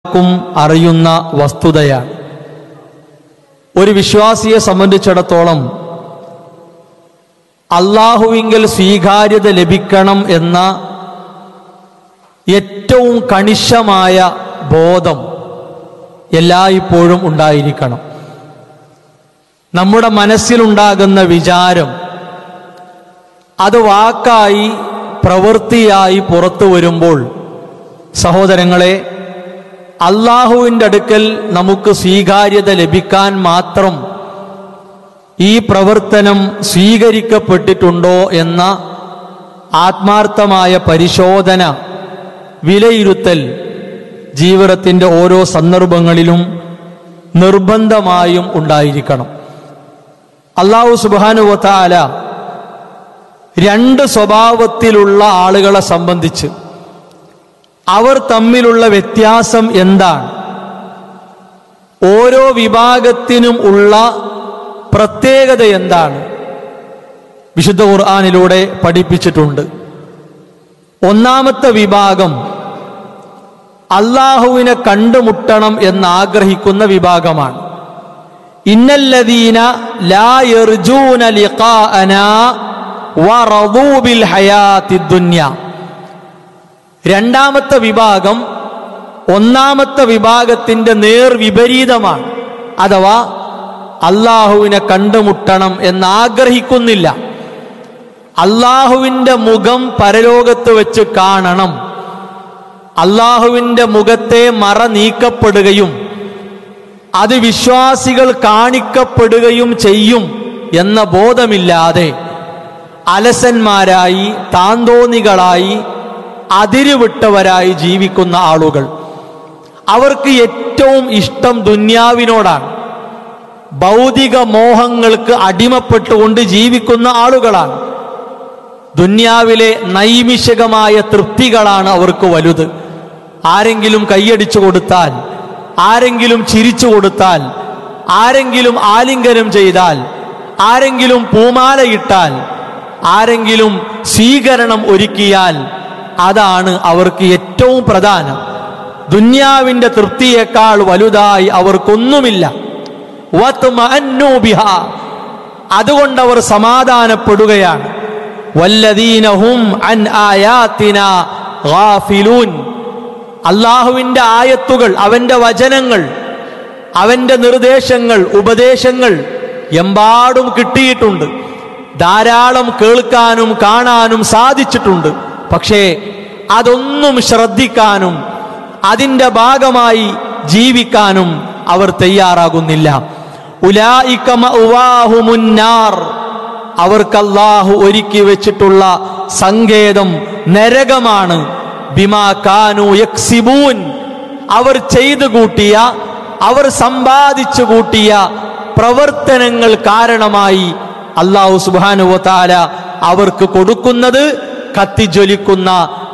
ക്കും അറിയുന്ന വസ്തുതയാണ് ഒരു വിശ്വാസിയെ സംബന്ധിച്ചിടത്തോളം അള്ളാഹുവിങ്കൽ സ്വീകാര്യത ലഭിക്കണം എന്ന ഏറ്റവും കണിശമായ ബോധം എല്ലായ്പ്പോഴും ഉണ്ടായിരിക്കണം നമ്മുടെ മനസ്സിലുണ്ടാകുന്ന വിചാരം അത് വാക്കായി പ്രവൃത്തിയായി പുറത്തു വരുമ്പോൾ സഹോദരങ്ങളെ അള്ളാഹുവിൻ്റെ അടുക്കൽ നമുക്ക് സ്വീകാര്യത ലഭിക്കാൻ മാത്രം ഈ പ്രവർത്തനം സ്വീകരിക്കപ്പെട്ടിട്ടുണ്ടോ എന്ന ആത്മാർത്ഥമായ പരിശോധന വിലയിരുത്തൽ ജീവിതത്തിൻ്റെ ഓരോ സന്ദർഭങ്ങളിലും നിർബന്ധമായും ഉണ്ടായിരിക്കണം അള്ളാഹു സുബാനുവത്താല രണ്ട് സ്വഭാവത്തിലുള്ള ആളുകളെ സംബന്ധിച്ച് അവർ തമ്മിലുള്ള വ്യത്യാസം എന്താണ് ഓരോ വിഭാഗത്തിനും ഉള്ള പ്രത്യേകത എന്താണ് വിശുദ്ധ ഖുർആാനിലൂടെ പഠിപ്പിച്ചിട്ടുണ്ട് ഒന്നാമത്തെ വിഭാഗം അള്ളാഹുവിനെ കണ്ടുമുട്ടണം എന്നാഗ്രഹിക്കുന്ന വിഭാഗമാണ് ഇന്നല്ലദീന ലാ യർജൂന ലിഖാഅനാ വറദൂ ബിൽ ഹയാത്തിദ് ദുനിയ രണ്ടാമത്തെ വിഭാഗം ഒന്നാമത്തെ വിഭാഗത്തിന്റെ നേർ വിപരീതമാണ് അഥവാ അള്ളാഹുവിനെ കണ്ടുമുട്ടണം എന്നാഗ്രഹിക്കുന്നില്ല അള്ളാഹുവിൻ്റെ മുഖം പരലോകത്ത് വെച്ച് കാണണം അള്ളാഹുവിൻ്റെ മുഖത്തെ മറ നീക്കപ്പെടുകയും അത് വിശ്വാസികൾ കാണിക്കപ്പെടുകയും ചെയ്യും എന്ന ബോധമില്ലാതെ അലസന്മാരായി താന്തോന്നികളായി അതിരുവിട്ടവരായി ജീവിക്കുന്ന ആളുകൾ അവർക്ക് ഏറ്റവും ഇഷ്ടം ദുന്യാവിനോടാണ് ഭൗതിക മോഹങ്ങൾക്ക് അടിമപ്പെട്ടുകൊണ്ട് ജീവിക്കുന്ന ആളുകളാണ് ദുന്യാവിലെ നൈമിഷികമായ തൃപ്തികളാണ് അവർക്ക് വലുത് ആരെങ്കിലും കൈയടിച്ചു കൊടുത്താൽ ആരെങ്കിലും ചിരിച്ചു കൊടുത്താൽ ആരെങ്കിലും ആലിംഗനം ചെയ്താൽ ആരെങ്കിലും പൂമാലയിട്ടാൽ ആരെങ്കിലും സ്വീകരണം ഒരുക്കിയാൽ അതാണ് അവർക്ക് ഏറ്റവും പ്രധാനം ദുന്യാവിന്റെ തൃപ്തിയേക്കാൾ വലുതായി അവർക്കൊന്നുമില്ല വത്മഅന്നു ബിഹാ. അതുകൊണ്ട് അവർ സമാധാനപ്പെടുകയാണ് വല്ലദീനഹും അൻ ആയാത്തിന ഗാഫിലൂൻ അള്ളാഹുവിന്റെ ആയത്തുകൾ അവന്റെ വചനങ്ങൾ അവന്റെ നിർദ്ദേശങ്ങൾ ഉപദേശങ്ങൾ എമ്പാടും കിട്ടിയിട്ടുണ്ട് ധാരാളം കേൾക്കാനും കാണാനും സാധിച്ചിട്ടുണ്ട് പക്ഷേ അതൊന്നും ശ്രദ്ധിക്കാനും അതിൻ്റെ ഭാഗമായി ജീവിക്കാനും അവർ തയ്യാറാകുന്നില്ല ഉലായിക മഅ്വാഹുമുന്നാർ. അവർക്ക് അല്ലാഹു ഒരുക്കി വെച്ചിട്ടുള്ള സങ്കേതം നരകമാണ് ബിമാ കാനു യക്സിബൂൻ അവർ ചെയ്തു കൂട്ടിയ അവർ സമ്പാദിച്ചു കൂട്ടിയ പ്രവർത്തനങ്ങൾ കാരണമായി അള്ളാഹു സുബാനുവത്താല അവർക്ക് കൊടുക്കുന്നത് കത്തിജ്വലിക്കുന്ന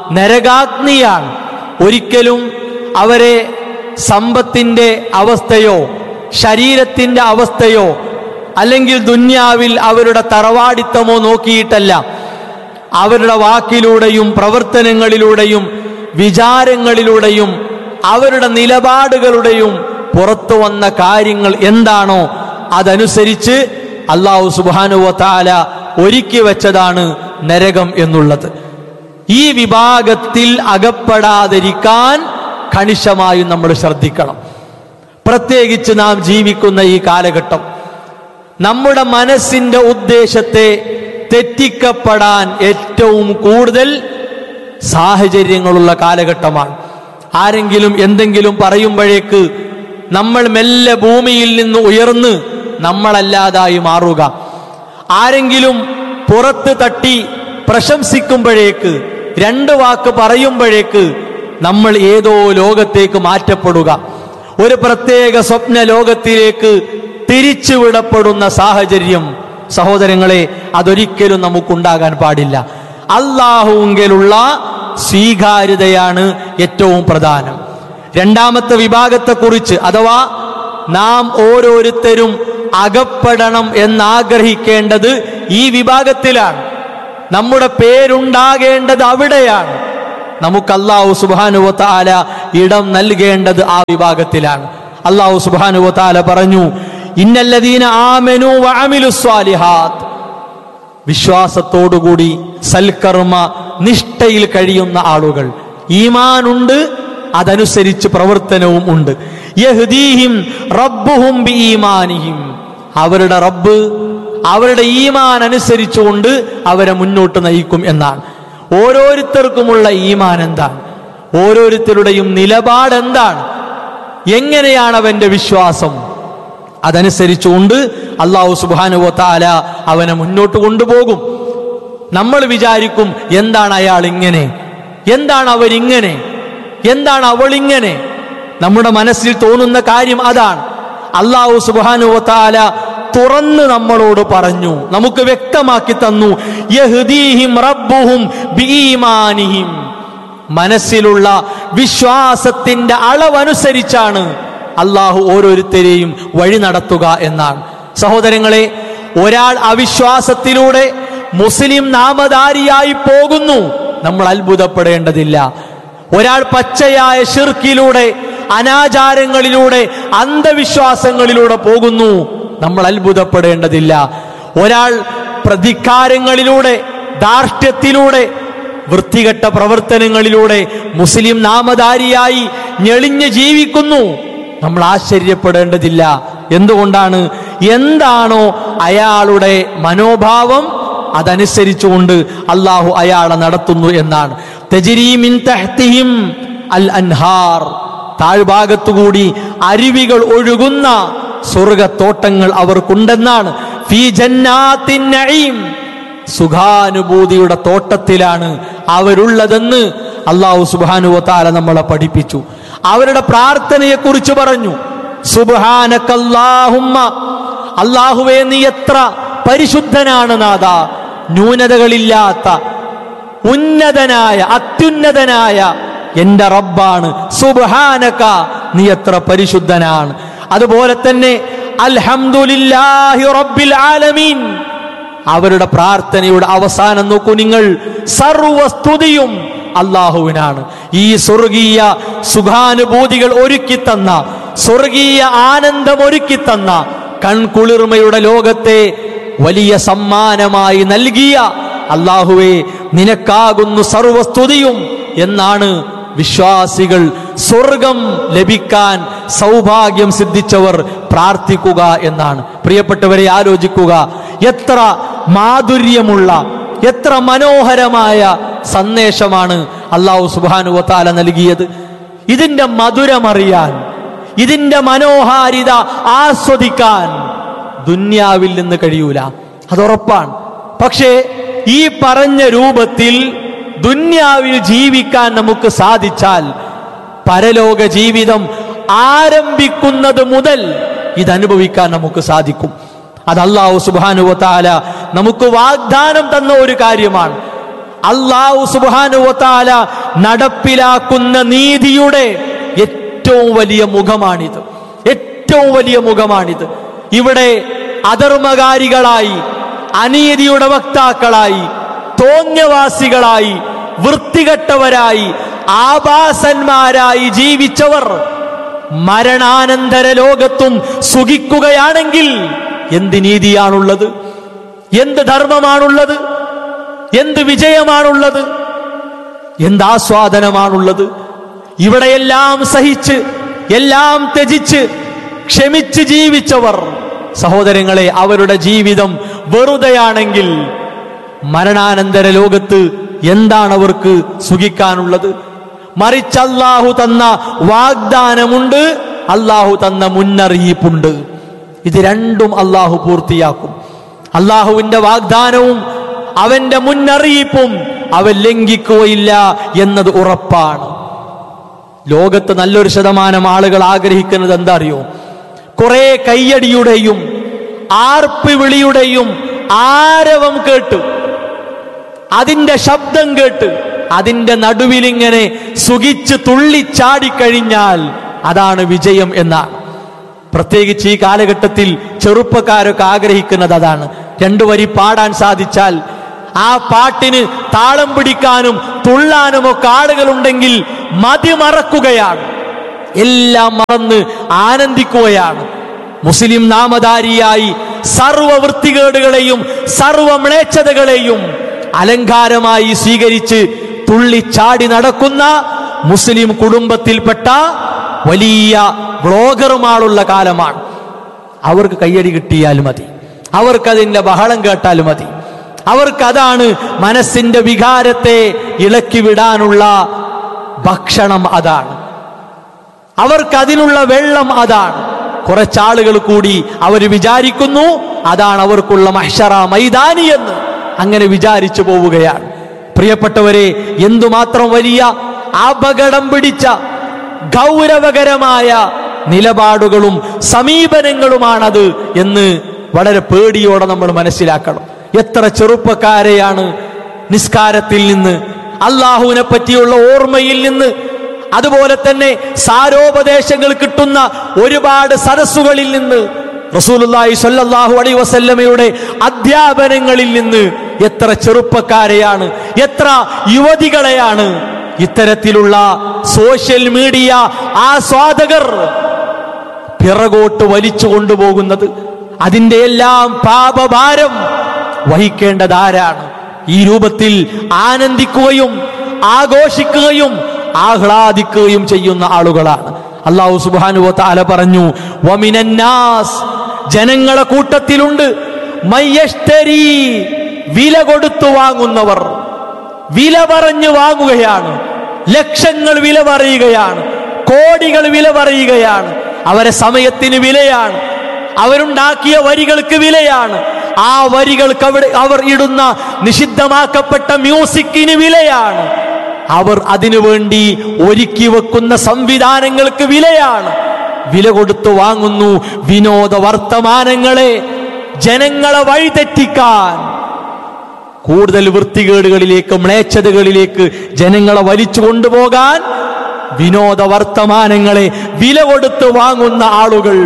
നരകാഗ്നിയാണ് ഒരിക്കലും അവരെ സമ്പത്തിന്റെ അവസ്ഥയോ ശരീരത്തിന്റെ അവസ്ഥയോ അല്ലെങ്കിൽ ദുന്യാവിൽ അവരുടെ തറവാടിത്തമോ നോക്കിയിട്ടല്ല അവരുടെ വാക്കിലൂടെയും പ്രവർത്തനങ്ങളിലൂടെയും വിചാരങ്ങളിലൂടെയും അവരുടെ നിലപാടുകളുടെയും പുറത്തു വന്ന കാര്യങ്ങൾ എന്താണോ അതനുസരിച്ച് അള്ളാഹു സുബാനുവ താല ഒരുക്കി വെച്ചതാണ് നരകം എന്നുള്ളത് ഈ വിഭാഗത്തിൽ അകപ്പെടാതിരിക്കാൻ കണിശമായും നമ്മൾ ശ്രദ്ധിക്കണം പ്രത്യേകിച്ച് നാം ജീവിക്കുന്ന ഈ കാലഘട്ടം നമ്മുടെ മനസ്സിന്റെ ഉദ്ദേശത്തെ തെറ്റിക്കപ്പെടാൻ ഏറ്റവും കൂടുതൽ സാഹചര്യങ്ങളുള്ള കാലഘട്ടമാണ് ആരെങ്കിലും എന്തെങ്കിലും പറയുമ്പോഴേക്ക് നമ്മൾ മെല്ലെ ഭൂമിയിൽ നിന്ന് ഉയർന്ന് നമ്മളല്ലാതായി മാറുക ആരെങ്കിലും പുറത്ത് തട്ടി പ്രശംസിക്കുമ്പോഴേക്ക് രണ്ട് വാക്ക് പറയുമ്പോഴേക്ക് നമ്മൾ ഏതോ ലോകത്തേക്ക് മാറ്റപ്പെടുക ഒരു പ്രത്യേക സ്വപ്ന ലോകത്തിലേക്ക് തിരിച്ചുവിടപ്പെടുന്ന സാഹചര്യം സഹോദരങ്ങളെ അതൊരിക്കലും നമുക്കുണ്ടാകാൻ പാടില്ല അള്ളാഹുവിലുള്ള സ്വീകാര്യതയാണ് ഏറ്റവും പ്രധാനം രണ്ടാമത്തെ വിഭാഗത്തെക്കുറിച്ച് അഥവാ നാം ഓരോരുത്തരും അകപ്പെടണം എന്നാഗ്രഹിക്കേണ്ടത് ഈ വിഭാഗത്തിലാണ് നമ്മുടെ പേരുണ്ടാകേണ്ടത് അവിടെയാണ് നമുക്ക് അള്ളാഹു സുബാനുവത്താല ഇടം നൽകേണ്ടത് ആ വിഭാഗത്തിലാണ് അള്ളാഹു സുബാനുവത്താല പറഞ്ഞു ഇന്നല്ലദീന ആമനു വഅമിലു സ്വാലിഹാത്ത് വിശ്വാസത്തോടുകൂടി സൽക്കർമ്മ നിഷ്ഠയിൽ കഴിയുന്ന ആളുകൾ ഈമാനുണ്ട് അതനുസരിച്ച് പ്രവർത്തനവും ഉണ്ട് യഹ്ദീഹിം റബ്ബുഹും ബിഈമാനിഹിം അവരുടെ റബ്ബ് അവരുടെ ഈമാൻ അനുസരിച്ചുകൊണ്ട് അവരെ മുന്നോട്ട് നയിക്കും എന്നാണ് ഓരോരുത്തർക്കുമുള്ള ഈമാൻ എന്താണ് ഓരോരുത്തരുടെയും നിലപാട് എന്താണ് എങ്ങനെയാണ് അവന്റെ വിശ്വാസം അതനുസരിച്ചുകൊണ്ട് അള്ളാഹു സുബാനുവ താല അവനെ മുന്നോട്ട് കൊണ്ടുപോകും നമ്മൾ വിചാരിക്കും എന്താണ് അയാൾ ഇങ്ങനെ എന്താണ് അവരിങ്ങനെ എന്താണ് അവൾ ഇങ്ങനെ നമ്മുടെ മനസ്സിൽ തോന്നുന്ന കാര്യം അതാണ് അള്ളാഹു സുബാനുവ താല തുറന്ന് നമ്മളോട് പറഞ്ഞു നമുക്ക് വ്യക്തമാക്കി തന്നു യഹ്ദീഹിം റബ്ബുഹും ബീമാനിഹിം മനസ്സിലുള്ള വിശ്വാസത്തിന്റെ അളവനുസരിച്ചാണ് അള്ളാഹു ഓരോരുത്തരെയും വഴി നടത്തുക എന്നാണ് സഹോദരങ്ങളെ ഒരാൾ അവിശ്വാസത്തിലൂടെ മുസ്ലിം നാമധാരിയായി പോകുന്നു നമ്മൾ അത്ഭുതപ്പെടേണ്ടതില്ല ഒരാൾ പച്ചയായ ഷിർക്കിലൂടെ അനാചാരങ്ങളിലൂടെ അന്ധവിശ്വാസങ്ങളിലൂടെ പോകുന്നു നമ്മൾ അത്ഭുതപ്പെടേണ്ടതില്ല ഒരാൾ പ്രതികാരങ്ങളിലൂടെ ധാർഷ്ട്യത്തിലൂടെ വൃത്തികെട്ട പ്രവർത്തനങ്ങളിലൂടെ മുസ്ലിം നാമധാരിയായി ഞെളിഞ്ഞ് ജീവിക്കുന്നു നമ്മൾ ആശ്ചര്യപ്പെടേണ്ടതില്ല എന്തുകൊണ്ടാണ് എന്താണോ അയാളുടെ മനോഭാവം അതനുസരിച്ചുകൊണ്ട് അള്ളാഹു അയാളെ നടത്തുന്നു എന്നാണ് തെജിരീമിൻ തഹ്തിഹിം അൽ അൻഹാർ താഴ്ഭാഗത്തുകൂടി അരുവികൾ ഒഴുകുന്ന സ്വർഗത്തോട്ടങ്ങൾ അവർക്കുണ്ടെന്നാണ് ഫീ ജന്നാത്തിൻ നഈം സുഖാനുഭൂതിയുടെ തോട്ടത്തിലാണ് അവരുള്ളതെന്ന് അള്ളാഹു സുബാനുവത്താല നമ്മളെ പഠിപ്പിച്ചു അവരുടെ പ്രാർത്ഥനയെ കുറിച്ച് പറഞ്ഞു സുബാനക്കല്ലാഹുമ്മ അള്ളാഹുവേ നീ എത്ര പരിശുദ്ധനാണ് നാഥ ന്യൂനതകളില്ലാത്ത ഉന്നതനായ അത്യുന്നതനായ എന്റെ റബ്ബാണ് സുബാനക നീ എത്ര പരിശുദ്ധനാണ് അതുപോലെ തന്നെ അൽഹംദുലില്ലാഹി റബ്ബിൽ ആലമീൻ അവരുടെ പ്രാർത്ഥനയുടെ അവസാനം നോക്കൂ നിങ്ങൾ സർവസ്തുതിയും അള്ളാഹുവിനാണ് ഈ സ്വർഗീയ സുഖാനുഭൂതികൾ ഒരുക്കി തന്ന സ്വർഗീയ ആനന്ദം ഒരുക്കി തന്ന കൺകുളിർമയുടെ ലോകത്തെ വലിയ സമ്മാനമായി നൽകിയ അള്ളാഹുവെ നിനക്കാകുന്നു സർവസ്തുതിയും എന്നാണ് വിശ്വാസികൾ സ്വർഗം ലഭിക്കാൻ സൗഭാഗ്യം സിദ്ധിച്ചവർ പ്രാർത്ഥിക്കുക എന്നാണ് പ്രിയപ്പെട്ടവരെ ആലോചിക്കുക എത്ര മാധുര്യമുള്ള എത്ര മനോഹരമായ സന്ദേശമാണ് അള്ളാഹു സുബാനുവത്താല നൽകിയത് ഇതിന്റെ മധുരമറിയാൻ ഇതിന്റെ മനോഹാരിത ആസ്വദിക്കാൻ ദുന്യാവിൽ നിന്ന് കഴിയൂല അതുറപ്പാണ് പക്ഷേ ഈ പറഞ്ഞ രൂപത്തിൽ ദുന്യാവിൽ ജീവിക്കാൻ നമുക്ക് സാധിച്ചാൽ പരലോക ജീവിതം ആരംഭിക്കുന്നത് മുതൽ ഇതനുഭവിക്കാൻ നമുക്ക് സാധിക്കും അത് അള്ളാഹു സുബാനുവത്താല നമുക്ക് വാഗ്ദാനം തന്ന ഒരു കാര്യമാണ് അള്ളാഹു സുബാനുവത്താല നടപ്പിലാക്കുന്ന നീതിയുടെ ഏറ്റവും വലിയ മുഖമാണിത് ഏറ്റവും വലിയ മുഖമാണിത് ഇവിടെ അധർമ്മകാരികളായി അനീതിയുടെ വക്താക്കളായി തോന്യവാസികളായി വൃത്തികെട്ടവരായി ആഭാസന്മാരായി ജീവിച്ചവർ മരണാനന്തര ലോകത്തും സുഖിക്കുകയാണെങ്കിൽ എന്ത് നീതിയാണുള്ളത് എന്ത് ധർമ്മമാണുള്ളത് എന്ത് വിജയമാണുള്ളത് എന്ത് ആസ്വാദനമാണുള്ളത് ഇവിടെയെല്ലാം സഹിച്ച് എല്ലാം ത്യജിച്ച് ക്ഷമിച്ച് ജീവിച്ചവർ സഹോദരങ്ങളെ അവരുടെ ജീവിതം വെറുതെയാണെങ്കിൽ മരണാനന്തര ലോകത്ത് എന്താണ് അവർക്ക് സുഖിക്കാനുള്ളത് മറിച്ച് അള്ളാഹു തന്ന വാഗ്ദാനമുണ്ട് അള്ളാഹു തന്ന മുന്നറിയിപ്പുണ്ട് ഇത് രണ്ടും അള്ളാഹു പൂർത്തിയാക്കും അള്ളാഹുവിന്റെ വാഗ്ദാനവും അവന്റെ മുന്നറിയിപ്പും അവൻ ലംഘിക്കുകയില്ല എന്നത് ഉറപ്പാണ് ലോകത്ത് നല്ലൊരു ശതമാനം ആളുകൾ ആഗ്രഹിക്കുന്നത് എന്താ അറിയോ കുറെ കയ്യടിയുടെയും ആർപ്പ് വിളിയുടെയും ആരവം കേട്ട് അതിന്റെ ശബ്ദം കേട്ട് അതിന്റെ നടുവിലിങ്ങനെ സുഖിച്ച് തുള്ളിച്ചാടിക്കഴിഞ്ഞാൽ അതാണ് വിജയം എന്നാണ് പ്രത്യേകിച്ച് ഈ കാലഘട്ടത്തിൽ ചെറുപ്പക്കാരൊക്കെ ആഗ്രഹിക്കുന്നത് അതാണ് രണ്ടു വരി പാടാൻ സാധിച്ചാൽ ആ പാട്ടിന് താളം പിടിക്കാനും തുള്ളാനും ഒക്കെ ആളുകളുണ്ടെങ്കിൽ മതിമറക്കുകയാണ് എല്ലാം മറന്ന് ആനന്ദിക്കുകയാണ് മുസ്ലിം നാമധാരിയായി സർവ വൃത്തികേടുകളെയും സർവ മ്ലേച്ഛതകളെയും അലങ്കാരമായി സ്വീകരിച്ച് തുള്ളിച്ചാടി നടക്കുന്ന മുസ്ലിം കുടുംബത്തിൽപ്പെട്ട വലിയ ബ്ലോഗർമാരുള്ള കാലമാണ് അവർക്ക് കയ്യടി കിട്ടിയാൽ മതി അവർക്കതിൻ്റെ ബഹളം കേട്ടാൽ മതി അവർക്കതാണ് മനസ്സിന്റെ വികാരത്തെ ഇളക്കി വിടാനുള്ള ഭക്ഷണം അതാണ് അവർക്കതിനുള്ള വെള്ളം അതാണ് കുറച്ചാളുകൾ കൂടി അവർ വിചാരിക്കുന്നു അതാണ് അവർക്കുള്ള മഹ്ഷറ മൈതാനി എന്ന് അങ്ങനെ വിചാരിച്ചു പോവുകയാണ് പ്രിയപ്പെട്ടവരെ എന്തുമാത്രം വലിയ അപകടം പിടിച്ച ഗൗരവകരമായ നിലപാടുകളും സമീപനങ്ങളുമാണത് എന്ന് വളരെ പേടിയോടെ നമ്മൾ മനസ്സിലാക്കണം എത്ര ചെറുപ്പക്കാരെയാണ് നിസ്കാരത്തിൽ നിന്ന് അള്ളാഹുവിനെ പറ്റിയുള്ള ഓർമ്മയിൽ നിന്ന് അതുപോലെ തന്നെ സാരോപദേശങ്ങൾ കിട്ടുന്ന ഒരുപാട് സരസ്സുകളിൽ നിന്ന് റസൂലുള്ളാഹി സ്വല്ലല്ലാഹു അലൈഹി വസല്ലമയുടെ അധ്യാപനങ്ങളിൽ നിന്ന് എത്ര ചെറുപ്പക്കാരെയാണ് എത്ര യുവതികളെയാണ് ഇത്തരത്തിലുള്ള സോഷ്യൽ മീഡിയ ആസ്വാദകർ പിറകോട്ട് വലിച്ചു കൊണ്ടുപോകുന്നത് അതിന്റെ എല്ലാം പാപഭാരം വഹിക്കേണ്ടത് ആരാണ് ഈ രൂപത്തിൽ ആനന്ദിക്കുകയും ആഘോഷിക്കുകയും ആഹ്ലാദിക്കുകയും ചെയ്യുന്ന ആളുകളാണ് അള്ളാഹു സുബാനുവ താല പറഞ്ഞു വമിനന്നാസ് ജനങ്ങളെ കൂട്ടത്തിലുണ്ട് മയ്യഷ്തരി വില കൊടുത്തു വാങ്ങുന്നവർ വില പറഞ്ഞു വാങ്ങുകയാണ് ലക്ഷങ്ങൾ വില പറയുകയാണ് കോടികൾ വില പറയുകയാണ് അവരെ സമയത്തിന് വിലയാണ് അവരുണ്ടാക്കിയ വരികൾക്ക് വിലയാണ് ആ വരികൾക്ക് അവിടെ അവർ ഇടുന്ന നിഷിദ്ധമാക്കപ്പെട്ട മ്യൂസിക്കിന് വിലയാണ് അവർ അതിനു വേണ്ടി ഒരുക്കി വെക്കുന്ന സംവിധാനങ്ങൾക്ക് വിലയാണ് വില കൊടുത്തു വാങ്ങുന്നു വിനോദ വർത്തമാനങ്ങളെ ജനങ്ങളെ വഴിതെറ്റിക്കാൻ കൂടുതൽ വൃത്തികേടുകളിലേക്ക് മ്ലേച്ഛതകളിലേക്ക് ജനങ്ങളെ വലിച്ചു കൊണ്ടുപോകാൻ വിനോദ വർത്തമാനങ്ങളെ വില കൊടുത്ത് വാങ്ങുന്ന ആളുകൾ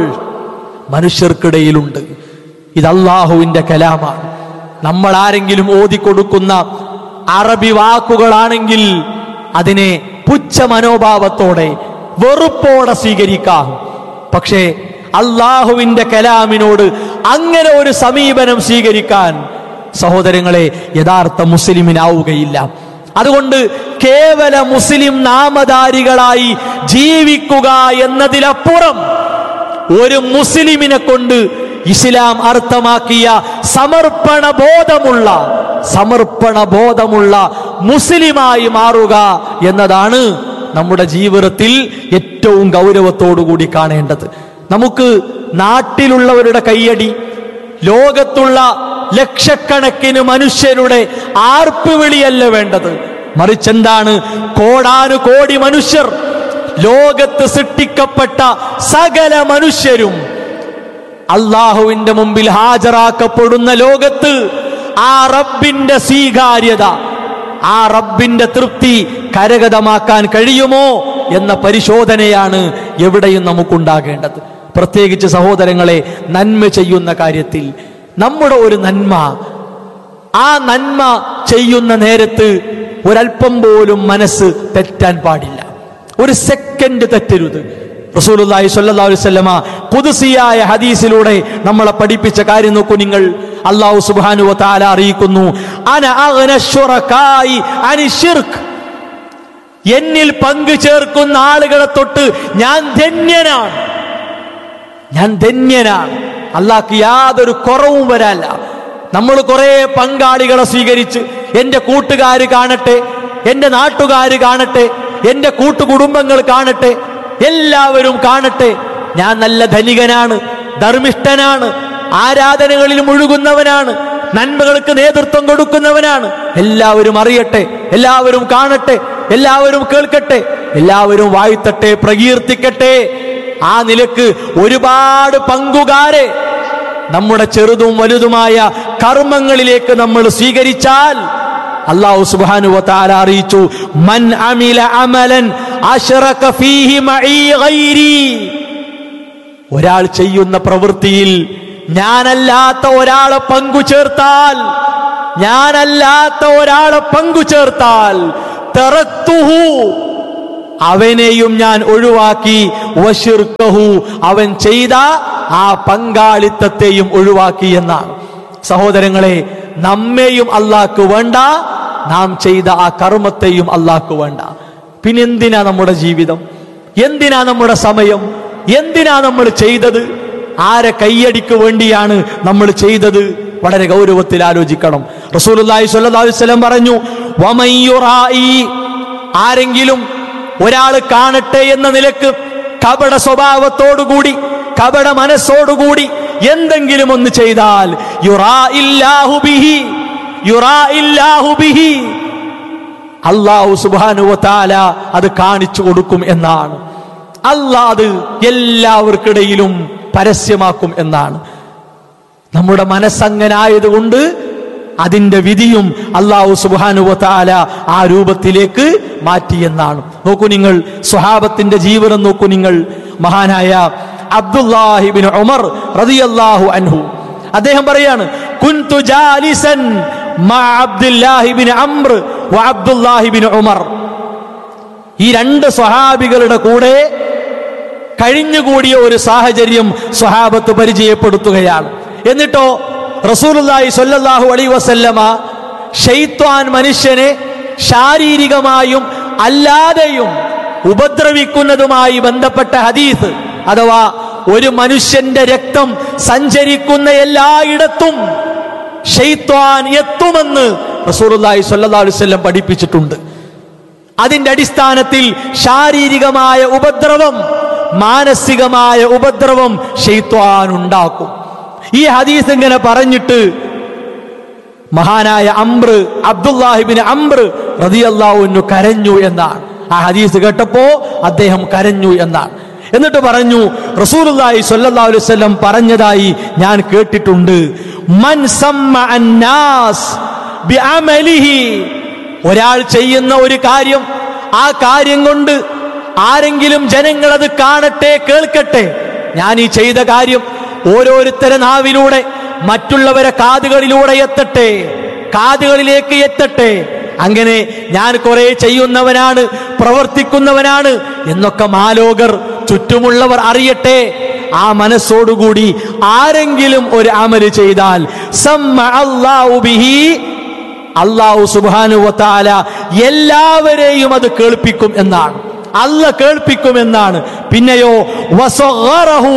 മനുഷ്യർക്കിടയിലുണ്ട് ഇത് അള്ളാഹുവിന്റെ കലാമാണ് നമ്മൾ ആരെങ്കിലും ഓതിക്കൊടുക്കുന്ന അറബി വാക്കുകളാണെങ്കിൽ അതിനെ പുച്ഛ മനോഭാവത്തോടെ വെറുപ്പോടെ സ്വീകരിക്കാം പക്ഷേ അള്ളാഹുവിന്റെ കലാമിനോട് അങ്ങനെ ഒരു സമീപനം സ്വീകരിക്കാൻ സഹോദരങ്ങളെ യഥാർത്ഥ മുസ്ലിമിനാവുകയില്ല അതുകൊണ്ട് കേവല മുസ്ലിം നാമധാരികളായി ജീവിക്കുക എന്നതിലപ്പുറം ഒരു മുസ്ലിമിനെ കൊണ്ട് ഇസ്ലാം അർത്ഥമാക്കിയ സമർപ്പണ ബോധമുള്ള സമർപ്പണ ബോധമുള്ള മുസ്ലിമായി മാറുക എന്നതാണ് നമ്മുടെ ജീവിതത്തിൽ ഏറ്റവും ഗൗരവത്തോടുകൂടി കാണേണ്ടത് നമുക്ക് നാട്ടിലുള്ളവരുടെ കയ്യടി ലോകത്തുള്ള ലക്ഷക്കണക്കിന് മനുഷ്യരുടെ ആർപ്പുവിളിയല്ല വേണ്ടത് മറിച്ചെന്താണ് കോടാനു കോടി മനുഷ്യർ ലോകത്ത് സൃഷ്ടിക്കപ്പെട്ട സകല മനുഷ്യരും അള്ളാഹുവിന്റെ മുമ്പിൽ ഹാജരാക്കപ്പെടുന്ന ലോകത്ത് ആ റബ്ബിന്റെ സ്വീകാര്യത ആ റബ്ബിന്റെ തൃപ്തി കരഗതമാക്കാൻ കഴിയുമോ എന്ന പരിശോധനയാണ് എവിടെയും നമുക്കുണ്ടാകേണ്ടത് പ്രത്യേകിച്ച് സഹോദരങ്ങളെ നന്മ ചെയ്യുന്ന കാര്യത്തിൽ നമ്മുടെ ഒരു നന്മ ആ നന്മ ചെയ്യുന്ന നേരത്ത് ഒരല്പം പോലും മനസ്സ് തെറ്റാൻ പാടില്ല ഒരു സെക്കൻഡ് തെറ്റരുത് റസൂലുള്ളാഹി സ്വല്ലല്ലാഹു അലൈഹി വസല്ലമ ഖുദ്സിയായ ഹദീസിലൂടെ നമ്മളെ പഠിപ്പിച്ച കാര്യം നോക്കൂ നിങ്ങൾ അല്ലാഹു സുബ്ഹാനഹു വ തആല അറിയിക്കുന്നു അന അഗ്ന ശുറകായി അനി ശിർക്ക് എന്നിൽ പങ്കു ചേർക്കുന്ന ആളുകളെ തൊട്ട് ഞാൻ ധന്യനാണ് ഞാൻ ധന്യനാണ് അള്ളാഹ്ക്ക് യാതൊരു കുറവും വരാല്ല നമ്മൾ കുറെ പങ്കാളികളെ സ്വീകരിച്ച് എന്റെ കൂട്ടുകാർ കാണട്ടെ എന്റെ നാട്ടുകാർ കാണട്ടെ എന്റെ കൂട്ടുകുടുംബങ്ങൾ കാണട്ടെ എല്ലാവരും കാണട്ടെ ഞാൻ നല്ല ധനികനാണ് ധർമ്മിഷ്ഠനാണ് ആരാധനകളിൽ മുഴുകുന്നവനാണ് നന്മകൾക്ക് നേതൃത്വം കൊടുക്കുന്നവനാണ് എല്ലാവരും അറിയട്ടെ എല്ലാവരും കാണട്ടെ എല്ലാവരും കേൾക്കട്ടെ എല്ലാവരും വാഴ്ത്തട്ടെ പ്രകീർത്തിക്കട്ടെ ആ നിലക്ക് ഒരുപാട് പങ്കുകാരെ നമ്മുടെ ചെറുതും വലുതുമായ കർമ്മങ്ങളിലേക്ക് നമ്മൾ സ്വീകരിച്ചാൽ അള്ളാഹു സുബ്ഹാനഹു വ തആല അറിയിച്ചു മൻ അമില അമലൻ അശ്റക ഫീഹി മഈ ഗൈരി ഒരാൾ ചെയ്യുന്ന പ്രവൃത്തിയിൽ ഞാനല്ലാത്ത ഒരാളെ പങ്കു ചേർത്താൽ ഞാനല്ലാത്ത ഒരാളെ പങ്കു ചേർത്താൽ തറത്തുഹു അവനെയും ഞാൻ ഒഴിവാക്കി വശിർക്കഹു അവൻ ചെയ്ത ആ പങ്കാളിത്തത്തെയും ഒഴിവാക്കി എന്നാണ് സഹോദരങ്ങളെ നമ്മെയും അള്ളാഹ്ക്ക് വേണ്ട നാം ചെയ്ത ആ കർമ്മത്തെയും അള്ളാഹ്ക്ക് വേണ്ട പിന്നെന്തിനാ നമ്മുടെ ജീവിതം എന്തിനാ നമ്മുടെ സമയം എന്തിനാ നമ്മൾ ചെയ്തത് ആരെ കയ്യടിക്ക് വേണ്ടിയാണ് നമ്മൾ ചെയ്തത് വളരെ ഗൗരവത്തിൽ ആലോചിക്കണം റസൂലുള്ളാഹി സ്വല്ലല്ലാഹു അലൈഹി വസല്ലം പറഞ്ഞു വമയ്യുറായി ആരെങ്കിലും ഒരാൾ കാണട്ടെ എന്ന നിലക്ക് കപട സ്വഭാവത്തോടുകൂടി കപട മനസ്സോടുകൂടി എന്തെങ്കിലും ഒന്ന് ചെയ്താൽ യുറാ ഇല്ലാഹു ബിഹി യുറാ ഇല്ലാഹു ബിഹി അള്ളാഹു സുബാനുവത്താല അത് കാണിച്ചു കൊടുക്കും എന്നാണ് അള്ളാഹ് അത് എല്ലാവർക്കിടയിലും പരസ്യമാക്കും എന്നാണ് നമ്മുടെ മനസ്സങ്ങനായതുകൊണ്ട് അതിന്റെ വിധിയും അള്ളാഹു സുബാനുവത്താല ആ രൂപത്തിലേക്ക് മാറ്റിയെന്നാണ് നോക്കൂ നിങ്ങൾ സ്വഹാബത്തിന്റെ ജീവനം നോക്കൂ നിങ്ങൾ മഹാനായ അബ്ദുല്ലാഹിബിൻ ഉമർ റളിയല്ലാഹു അൻഹു അദ്ദേഹം പറയാണ് കുൻതു ജാലിസൻ മഅ അബ്ദുല്ലാഹിബിൻ അംർ വ അബ്ദുല്ലാഹിബിൻ ഉമർ ഈ രണ്ട് സ്വഹാബികളുടെ കൂടെ കഴിഞ്ഞുകൂടിയ ഒരു സാഹചര്യം സ്വഹാബത്ത് പരിചയപ്പെടുത്തുകയാണ് എന്നിട്ടോ റസൂലുള്ളാഹി സ്വല്ലല്ലാഹു അലൈഹി വസല്ലമ ഷെയ്ത്വാൻ മനുഷ്യനെ ശാരീരികമായും അല്ലാതെയും ഉപദ്രവിക്കുന്നതുമായി ബന്ധപ്പെട്ട ഹദീസ് അഥവാ ഒരു മനുഷ്യന്റെ രക്തം സഞ്ചരിക്കുന്ന എല്ലായിടത്തും ഷെയ്ത്വാൻ എത്തുമെന്ന് റസൂലുള്ളാഹി സ്വല്ലല്ലാഹു അലൈഹി വസല്ലം പഠിപ്പിച്ചിട്ടുണ്ട് അതിന്റെ അടിസ്ഥാനത്തിൽ ശാരീരികമായ ഉപദ്രവം മാനസികമായ ഉപദ്രവം ഷെയ്ത്വാൻ ഉണ്ടാക്കും ഈ ഹദീസ് ഇങ്ങനെ പറഞ്ഞിട്ട് മഹാനായ അംബ്ര അബ്ദുല്ലാഹിബിന് അംബ്ര റതിയല്ലാവുന്നു കരഞ്ഞു എന്നാണ് ആ ഹദീസ് കേട്ടപ്പോ അദ്ദേഹം കരഞ്ഞു എന്നാണ് എന്നിട്ട് പറഞ്ഞു റസൂലുള്ളാഹി സ്വല്ലല്ലാഹു അലൈഹി വസല്ലം പറഞ്ഞതായി ഞാൻ കേട്ടിട്ടുണ്ട് മൻ സമ്മ അന്നാസ് ബിഅമലിഹി ഒരാൾ ചെയ്യുന്ന ഒരു കാര്യം ആ കാര്യം കൊണ്ട് ആരെങ്കിലും ജനങ്ങൾ അത് കാണട്ടെ കേൾക്കട്ടെ ഞാൻ ഈ ചെയ്ത കാര്യം ഓരോരുത്തരെ നാവിലൂടെ മറ്റുള്ളവരെ കാതുകളിലൂടെ എത്തട്ടെ കാതുകളിലേക്ക് എത്തട്ടെ അങ്ങനെ ഞാൻ കുറെ ചെയ്യുന്നവനാണ് പ്രവർത്തിക്കുന്നവനാണ് എന്നൊക്കെ മാലോകർ ചുറ്റുമുള്ളവർ അറിയട്ടെ ആ മനസ്സോടുകൂടി ആരെങ്കിലും ഒരു അമല് ചെയ്താൽ സമ്മ അല്ലാഹു ബിഹി അള്ളാഹു സുബാനുവത്താല എല്ലാവരെയും അത് കേൾപ്പിക്കും എന്നാണ് അല്ല കേൾപ്പിക്കും എന്നാണ് പിന്നെയോ വസഗറഹു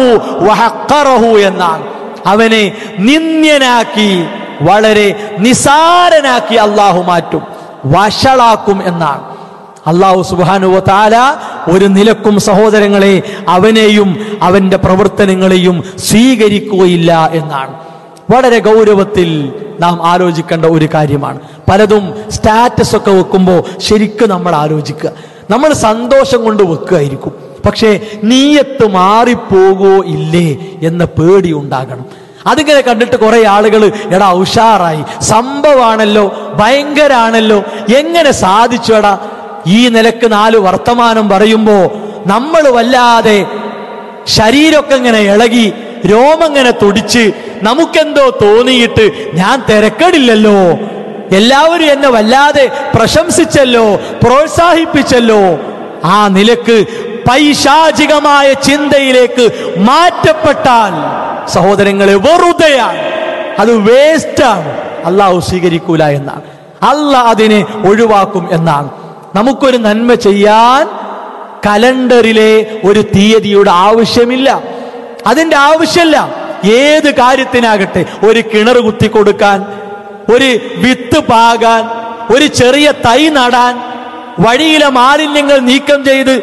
വഹഖറഹു എന്നാണ് അവനെ നിന്ദ്യനാക്കി വളരെ നിസാരനാക്കി അള്ളാഹു മാറ്റും വഷളാക്കും എന്നാണ് അള്ളാഹു സുബാനുവ താല ഒരു നിലക്കും സഹോദരങ്ങളെ അവനെയും അവന്റെ പ്രവർത്തനങ്ങളെയും സ്വീകരിക്കുകയില്ല എന്നാണ് വളരെ ഗൗരവത്തിൽ നാം ആലോചിക്കേണ്ട ഒരു കാര്യമാണ് പലതും സ്റ്റാറ്റസ് ഒക്കെ വെക്കുമ്പോൾ ശരിക്കും നമ്മൾ ആലോചിക്കുക നമ്മൾ സന്തോഷം കൊണ്ട് വെക്കുകയായിരിക്കും പക്ഷേ നീയത്ത് മാറിപ്പോകോ ഇല്ലേ എന്ന പേടി ഉണ്ടാകണം അതിങ്ങനെ കണ്ടിട്ട് കുറെ ആളുകൾ എടാ ഉഷാറായി സംഭവമാണല്ലോ ഭയങ്കരാണല്ലോ എങ്ങനെ സാധിച്ചു എടാ ഈ നിലക്ക് നാല് വർത്തമാനം പറയുമ്പോ നമ്മൾ വല്ലാതെ ശരീരമൊക്കെ ഇങ്ങനെ ഇളകി രോമങ്ങനെ തുടിച്ച് നമുക്കെന്തോ തോന്നിയിട്ട് ഞാൻ തിരക്കടില്ലല്ലോ എല്ലാവരും എന്നെ വല്ലാതെ പ്രശംസിച്ചല്ലോ പ്രോത്സാഹിപ്പിച്ചല്ലോ ആ നിലക്ക് പൈശാചികമായ ചിന്തയിലേക്ക് മാറ്റപ്പെട്ടാൽ സഹോദരങ്ങളെ വെറുതെയാണ് അത് വേസ്റ്റാണ് അള്ളാഹു സ്വീകരിക്കൂല എന്നാണ് അല്ല അതിനെ ഒഴിവാക്കും എന്നാണ് നമുക്കൊരു നന്മ ചെയ്യാൻ കലണ്ടറിലെ ഒരു തീയതിയുടെ ആവശ്യമില്ല അതിന്റെ ആവശ്യമില്ല ഏത് കാര്യത്തിനാകട്ടെ ഒരു കിണർ കുത്തി കൊടുക്കാൻ ഒരു വിത്ത് പാകാൻ ഒരു ചെറിയ തൈ നടാൻ വഴിയിലെ മാലിന്യങ്ങൾ നീക്കം ചെയ്ത്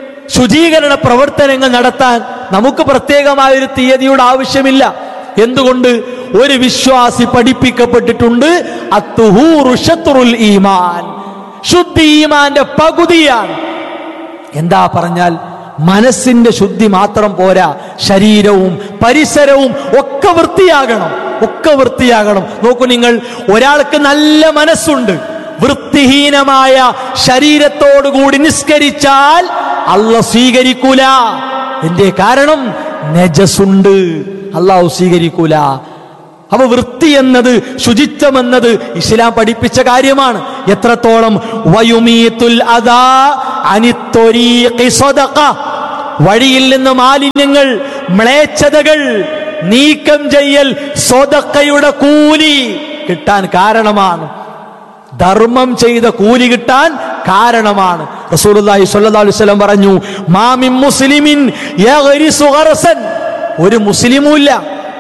ശുചീകരണ പ്രവർത്തനങ്ങൾ നടത്താൻ നമുക്ക് പ്രത്യേകമായ ഒരു തീയതിയുടെ ആവശ്യമില്ല എന്തുകൊണ്ട് ഒരു വിശ്വാസി പഠിപ്പിക്കപ്പെട്ടിട്ടുണ്ട് അത്തുഹൂറു ശത്രുൽ ഈമാൻ ശുദ്ധി ഈമാന്റെ പകുതിയാണ് എന്താ പറഞ്ഞാൽ മനസ്സിന്റെ ശുദ്ധി മാത്രം പോരാ ശരീരവും പരിസരവും ഒക്കെ വൃത്തിയാകണം ഒക്കെ വൃത്തിയാകണം നോക്കൂ നിങ്ങൾ ഒരാൾക്ക് നല്ല മനസ്സുണ്ട് വൃത്തിഹീനമായ ശരീരത്തോടുകൂടി നിസ്കരിച്ചാൽ അല്ല സ്വീകരിക്കൂല എന്റെ കാരണം നജസുണ്ട് അള്ളാഹു സ്വീകരിക്കൂല അപ്പൊ വൃത്തി എന്നത് ശുചിത്വം എന്നത് ഇസ്ലാം പഠിപ്പിച്ച കാര്യമാണ് എത്രത്തോളം വയുമീത്തുൽ അദാ അനിത്തൊരീഖി സ്വദഖ. വഴിയിൽ നിന്ന് മാലിന്യങ്ങൾ മ്ലേച്ഛതകൾ നീക്കം ചെയ്യൽ സ്വതക്കയുടെ കൂലി കിട്ടാൻ കാരണമാണ് ധർമ്മം ചെയ്ത കൂലി കിട്ടാൻ കാരണമാണ് റസൂലുള്ളാഹി സ്വല്ലല്ലാഹു അലൈഹി വസല്ലം പറഞ്ഞു മാമിൻ മുസ്ലിമിൻ യഗ്രിസു ഗർസൻ ഒരു മുസ്ലിമുമില്ല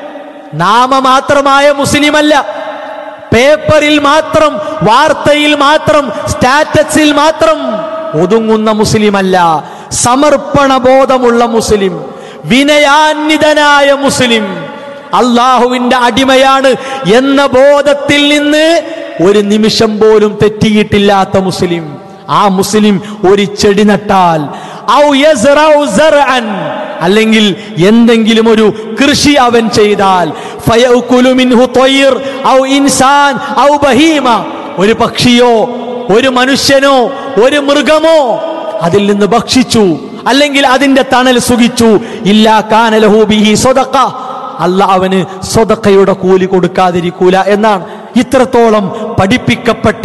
നാമമാത്രമായ മുസ്ലിമല്ല പേപ്പറിൽ മാത്രം വാർത്തയിൽ മാത്രം സ്റ്റാറ്റസിൽ മാത്രം ഒതുങ്ങുന്ന മുസ്ലിമല്ല സമർപ്പണ ബോധമുള്ള മുസ്ലിം വിനയാന്വിതനായ മുസ്ലിം അള്ളാഹുവിന്റെ അടിമയാണ് എന്ന ബോധത്തിൽ നിന്ന് ഒരു നിമിഷം പോലും തെറ്റിയിട്ടില്ലാത്ത മുസ്ലിം ആ മുസ്ലിം ഒരു ചെടി നട്ടാൽ ഔ യസ്റഉ സർഅൻ അല്ലെങ്കിൽ എന്തെങ്കിലും ഒരു കൃഷി അവൻ ചെയ്താൽ ഫയഉകുലു മിൻഹു ത്വയ്ർ ഔ ഇൻസാൻ ഔ ബഹീമ ഒരു പക്ഷിയോ ഒരു മനുഷ്യനോ ഒരു മൃഗമോ അതിൽ നിന്ന് ഭക്ഷിച്ചു അല്ലെങ്കിൽ അതിന്റെ തണൽ സുഖിച്ചു ഇല്ലാ കാനലഹു ബിഹി സ്വതക്ക അല്ല അവന് സ്വതക്കയുടെ കൂലി കൊടുക്കാതിരിക്കൂല എന്നാണ് ഇത്രത്തോളം പഠിപ്പിക്കപ്പെട്ട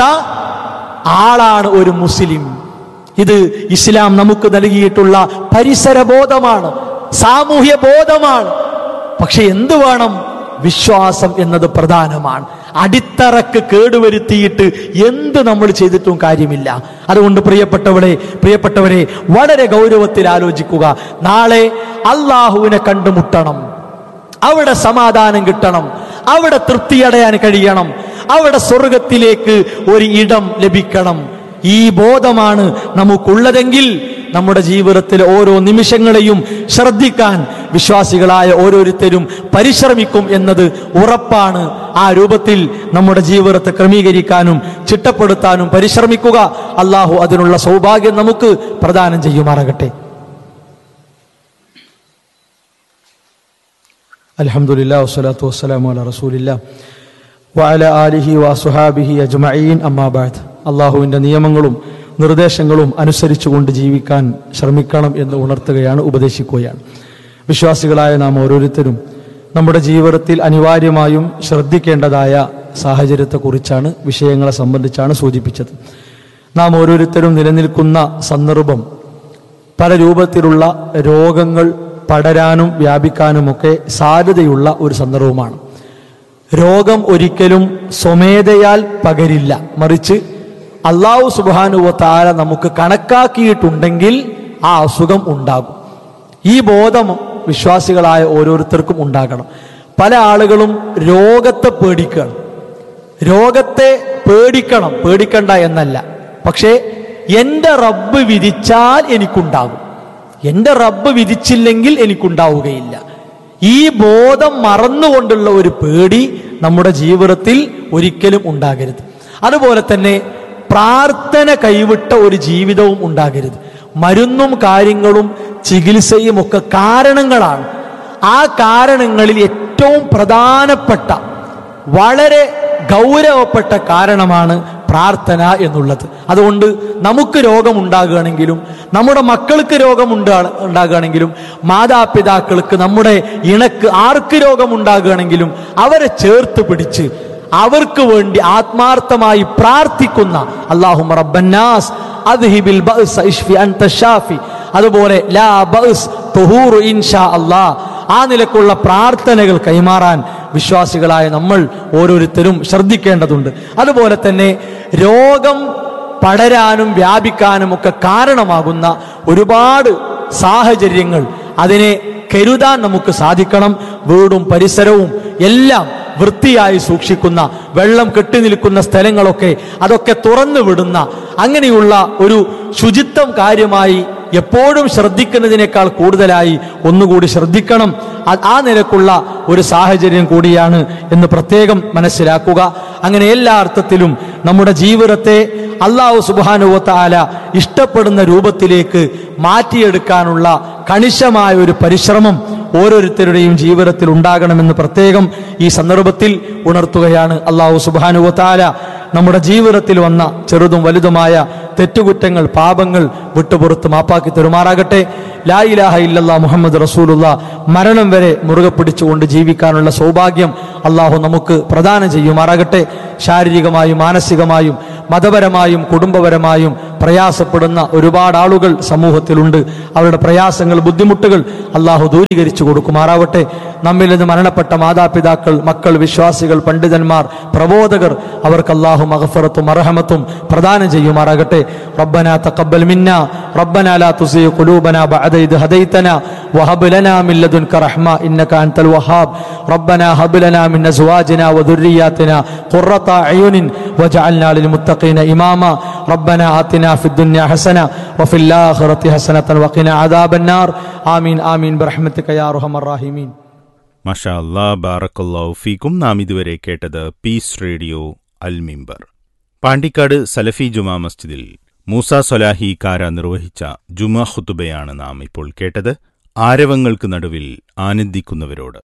ആളാണ് ഒരു മുസ്ലിം ഇത് ഇസ്ലാം നമുക്ക് നൽകിയിട്ടുള്ള പരിസര ബോധമാണ് സാമൂഹ്യ ബോധമാണ് പക്ഷെ എന്ത് വേണം വിശ്വാസം എന്നത് പ്രധാനമാണ് അടിത്തറക്ക് കേടുവരുത്തിയിട്ട് എന്ത് നമ്മൾ ചെയ്തിട്ടും കാര്യമില്ല അതുകൊണ്ട് പ്രിയപ്പെട്ടവളെ പ്രിയപ്പെട്ടവരെ വളരെ ഗൗരവത്തിൽ ആലോചിക്കുക നാളെ അള്ളാഹുവിനെ കണ്ടുമുട്ടണം അവിടെ സമാധാനം കിട്ടണം അവിടെ തൃപ്തിയടയാൻ കഴിയണം അവിടെ സ്വർഗത്തിലേക്ക് ഒരു ഇടം ലഭിക്കണം ഈ ബോധമാണ് നമുക്കുള്ളതെങ്കിൽ നമ്മുടെ ജീവിതത്തിൽ ഓരോ നിമിഷങ്ങളെയും ശ്രദ്ധിക്കാൻ വിശ്വാസികളായ ഓരോരുത്തരും പരിശ്രമിക്കും എന്നത് ഉറപ്പാണ് ആ രൂപത്തിൽ നമ്മുടെ ജീവിതത്തെ ക്രമീകരിക്കാനും ചിട്ടപ്പെടുത്താനും പരിശ്രമിക്കുക അള്ളാഹു അതിനുള്ള സൗഭാഗ്യം നമുക്ക് പ്രദാനം ചെയ്യുമാറാകട്ടെ അലഹമുല്ലാ വസ്സലാത്തു വസ്സലാമു അല റസൂലില്ല വഅല ആലിഹി വസുഹാബിഹി അജ്മഈൻ അമ്മാബാദ് അള്ളാഹുവിൻ്റെ നിയമങ്ങളും നിർദ്ദേശങ്ങളും അനുസരിച്ചുകൊണ്ട് ജീവിക്കാൻ ശ്രമിക്കണം എന്ന് ഉണർത്തുകയാണ് ഉപദേശിക്കുകയാണ് വിശ്വാസികളായ നാം ഓരോരുത്തരും നമ്മുടെ ജീവിതത്തിൽ അനിവാര്യമായും ശ്രദ്ധിക്കേണ്ടതായ സാഹചര്യത്തെക്കുറിച്ചാണ് വിഷയങ്ങളെ സംബന്ധിച്ചാണ് സൂചിപ്പിച്ചത് നാം ഓരോരുത്തരും നിലനിൽക്കുന്ന സന്ദർഭം പല രൂപത്തിലുള്ള രോഗങ്ങൾ പടരാനും വ്യാപിക്കാനുമൊക്കെ സാധ്യതയുള്ള ഒരു സന്ദർഭമാണ് രോഗം ഒരിക്കലും സ്വമേധയാൽ പകരില്ല മറിച്ച് അള്ളാഹു സുബാനുവ താര നമുക്ക് കണക്കാക്കിയിട്ടുണ്ടെങ്കിൽ ആ അസുഖം ഉണ്ടാകും ഈ ബോധം വിശ്വാസികളായ ഓരോരുത്തർക്കും ഉണ്ടാകണം പല ആളുകളും രോഗത്തെ പേടിക്കണം രോഗത്തെ പേടിക്കണം പേടിക്കണ്ട എന്നല്ല പക്ഷേ എൻ്റെ റബ്ബ് വിധിച്ചാൽ എനിക്കുണ്ടാകും എൻ്റെ റബ്ബ് വിധിച്ചില്ലെങ്കിൽ എനിക്കുണ്ടാവുകയില്ല ഈ ബോധം മറന്നുകൊണ്ടുള്ള ഒരു പേടി നമ്മുടെ ജീവിതത്തിൽ ഒരിക്കലും ഉണ്ടാകരുത് അതുപോലെ തന്നെ പ്രാർത്ഥന കൈവിട്ട ഒരു ജീവിതവും ഉണ്ടാകരുത് മരുന്നും കാര്യങ്ങളും ചികിത്സയും ഒക്കെ കാരണങ്ങളാണ് ആ കാരണങ്ങളിൽ ഏറ്റവും പ്രധാനപ്പെട്ട വളരെ ഗൗരവപ്പെട്ട കാരണമാണ് പ്രാർത്ഥന എന്നുള്ളത് അതുകൊണ്ട് നമുക്ക് രോഗമുണ്ടാകുകയാണെങ്കിലും നമ്മുടെ മക്കൾക്ക് രോഗമുണ്ടാ ഉണ്ടാകുകയാണെങ്കിലും മാതാപിതാക്കൾക്ക് നമ്മുടെ ഇണക്ക് ആർക്ക് രോഗമുണ്ടാകുകയാണെങ്കിലും അവരെ ചേർത്ത് പിടിച്ച് അവർക്ക് വേണ്ടി ആത്മാർത്ഥമായി പ്രാർത്ഥിക്കുന്ന അള്ളാഹു റബ്ബന്നാസ് അദ്ഹിബിൽ ബഅസ് ഇഷ്ഫി അൻത ഷാഫി അതുപോലെ ലാ ബഅസ് തുഹൂറു ഇൻഷാ അല്ലാഹ് ആ നിലക്കുള്ള പ്രാർത്ഥനകൾ കൈമാറാൻ വിശ്വാസികളായ നമ്മൾ ഓരോരുത്തരും ശ്രദ്ധിക്കേണ്ടതുണ്ട് അതുപോലെ തന്നെ രോഗം പടരാനും വ്യാപിക്കാനും ഒക്കെ കാരണമാകുന്ന ഒരുപാട് സാഹചര്യങ്ങൾ അതിനെ കരുതാൻ നമുക്ക് സാധിക്കണം വീടും പരിസരവും എല്ലാം വൃത്തിയായി സൂക്ഷിക്കുന്ന വെള്ളം കെട്ടി നിൽക്കുന്ന സ്ഥലങ്ങളൊക്കെ അതൊക്കെ തുറന്നു വിടുന്ന അങ്ങനെയുള്ള ഒരു ശുചിത്വം കാര്യമായി എപ്പോഴും ശ്രദ്ധിക്കുന്നതിനേക്കാൾ കൂടുതലായി ഒന്നുകൂടി ശ്രദ്ധിക്കണം ആ- ആ നിലക്കുള്ള ഒരു സാഹചര്യം കൂടിയാണ് എന്ന് പ്രത്യേകം മനസ്സിലാക്കുക അങ്ങനെ എല്ലാ അർത്ഥത്തിലും നമ്മുടെ ജീവിതത്തെ അള്ളാഹു സുബാനുവത്താല ഇഷ്ടപ്പെടുന്ന രൂപത്തിലേക്ക് മാറ്റിയെടുക്കാനുള്ള കണിശമായ ഒരു പരിശ്രമം ഓരോരുത്തരുടെയും ജീവിതത്തിൽ ഉണ്ടാകണമെന്ന് പ്രത്യേകം ഈ സന്ദർഭത്തിൽ ഉണർത്തുകയാണ് അള്ളാഹു സുബാനുവത്താല നമ്മുടെ ജീവിതത്തിൽ വന്ന ചെറുതും വലുതുമായ തെറ്റുകുറ്റങ്ങൾ പാപങ്ങൾ വിട്ടുപുറത്ത് മാപ്പാക്കി തെരുമാറാകട്ടെ ലാ ഇലാഹ ഇല്ലല്ലാ മുഹമ്മദ് റസൂലുള്ള മരണം വരെ മുറുകെ പിടിച്ചുകൊണ്ട് ജീവിക്കാനുള്ള സൗഭാഗ്യം അള്ളാഹു നമുക്ക് പ്രദാനം ചെയ്യുമാറാകട്ടെ ശാരീരികമായും മാനസികമായും മതപരമായും കുടുംബപരമായും പ്രയാസപ്പെടുന്ന ഒരുപാട് ആളുകൾ സമൂഹത്തിലുണ്ട് അവരുടെ പ്രയാസങ്ങൾ ബുദ്ധിമുട്ടുകൾ അള്ളാഹു ദൂരീകരിച്ചു കൊടുക്കുമാറാവട്ടെ നമ്മിൽ നിന്ന് മരണപ്പെട്ട മാതാപിതാക്കൾ മക്കൾ വിശ്വാസികൾ പണ്ഡിതന്മാർ പ്രബോധകർ അവർക്ക് അള്ളാഹു മഹഫറത്തും അർഹമത്തും പ്രദാനം ചെയ്യുമാറാകട്ടെ റബ്ബന തഖബ്ബൽ മിന്ന റബ്ബന ലാ തുസീ ഖുലൂബന ബഅദ ഇദ് ഹദൈതന വഹബ് ലനാ മിൻ ലദുൻക റഹ്മ ഇന്നക അൻതൽ വഹാബ് റബ്ബന ഹബ് ലനാ മിൻ അസ്വാജിന വദുർരിയാതിന ഖുറത അയുനിൻ വജഅൽനാ للمتقين إماما ربنا آتنا في الدنيا حسنة وفي الآخرة حسنة وقنا عذاب النار آمين آمين برحمتك يا أرحم الراحمين മഷാ അല്ലാ ബാറക്കല്ലാഹു ഫീക്കും നാം ഇതുവരെ കേട്ടത് പീസ് റേഡിയോ അൽ മിമ്പർ പാണ്ടിക്കാട് സലഫി ജുമാ മസ്ജിദിൽ മൂസ സൊലാഹി കാര നിർവഹിച്ച ജുമാ ഖുത്തുബയാണ് നാം ഇപ്പോൾ കേട്ടത് ആരവങ്ങൾക്ക് നടുവിൽ ആനന്ദിക്കുന്നവരോട്